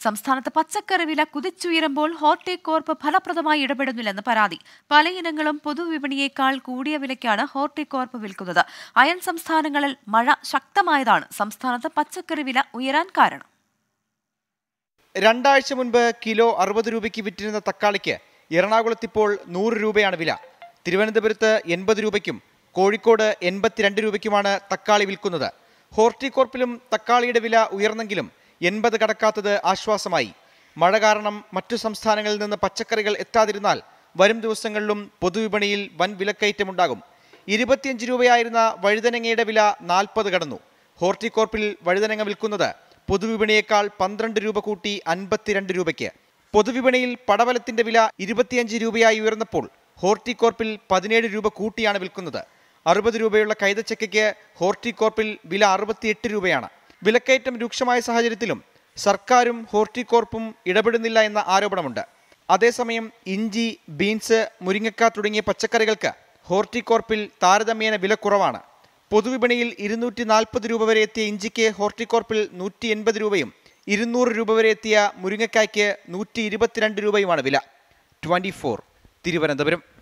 സംസ്ഥാനത്ത് പച്ചക്കറി വില കുതിച്ചുയരുമ്പോൾ ഹോർട്ടികോർപ്പ് ഫലപ്രദമായി ഇടപെടുന്നില്ലെന്ന് പരാതി പല ഇനങ്ങളും പൊതുവിപണിയേക്കാൾ കൂടിയ വിലയ്ക്കാണ് ഹോർട്ടികോർപ്പ് വിൽക്കുന്നത് അയൽ സംസ്ഥാനങ്ങളിൽ മഴ ശക്തമായതാണ് സംസ്ഥാനത്ത് പച്ചക്കറി വില ഉയരാൻ കാരണം രണ്ടാഴ്ച മുൻപ് കിലോ അറുപത് രൂപയ്ക്ക് വിറ്റിരുന്ന തക്കാളിക്ക് എറണാകുളത്ത് ഇപ്പോൾ നൂറ് രൂപയാണ് വില തിരുവനന്തപുരത്ത് എൺപത് രൂപയ്ക്കും കോഴിക്കോട് എൺപത്തിരണ്ട് രൂപയ്ക്കുമാണ് തക്കാളി വിൽക്കുന്നത് ഹോർട്ടികോർപ്പിലും തക്കാളിയുടെ വില ഉയർന്നെങ്കിലും എൺപത് കടക്കാത്തത് ആശ്വാസമായി മഴ കാരണം മറ്റു സംസ്ഥാനങ്ങളിൽ നിന്ന് പച്ചക്കറികൾ എത്താതിരുന്നാൽ വരും ദിവസങ്ങളിലും പൊതുവിപണിയിൽ വൻ വിലക്കയറ്റമുണ്ടാകും ഇരുപത്തിയഞ്ച് രൂപയായിരുന്ന വഴുതനങ്ങയുടെ വില നാൽപ്പത് കടന്നു ഹോർട്ടികോർപ്പിൽ വഴുതനങ്ങ വിൽക്കുന്നത് പൊതുവിപണിയേക്കാൾ പന്ത്രണ്ട് രൂപ കൂട്ടി അൻപത്തിരണ്ട് രൂപയ്ക്ക് പൊതുവിപണിയിൽ പടവലത്തിന്റെ വില ഇരുപത്തിയഞ്ച് രൂപയായി ഉയർന്നപ്പോൾ ഹോർട്ടികോർപ്പിൽ പതിനേഴ് രൂപ കൂട്ടിയാണ് വിൽക്കുന്നത് അറുപത് രൂപയുള്ള കൈതച്ചക്കയ്ക്ക് ഹോർട്ടികോർപ്പിൽ വില അറുപത്തിയെട്ട് രൂപയാണ് വിലക്കയറ്റം രൂക്ഷമായ സാഹചര്യത്തിലും സർക്കാരും ഹോർട്ടികോർപ്പും ഇടപെടുന്നില്ല എന്ന ആരോപണമുണ്ട് അതേസമയം ഇഞ്ചി ബീൻസ് മുരിങ്ങക്ക തുടങ്ങിയ പച്ചക്കറികൾക്ക് ഹോർട്ടികോർപ്പിൽ താരതമ്യേന വില കുറവാണ് പൊതുവിപണിയിൽ ഇരുന്നൂറ്റി നാൽപ്പത് രൂപ വരെ എത്തിയ ഇഞ്ചിക്ക് ഹോർട്ടികോർപ്പിൽ നൂറ്റി എൺപത് രൂപയും ഇരുന്നൂറ് രൂപ വരെ എത്തിയ മുരിങ്ങക്കായ്ക്ക് നൂറ്റി ഇരുപത്തിരണ്ട് രൂപയുമാണ് വില ട്വന്റി ഫോർ തിരുവനന്തപുരം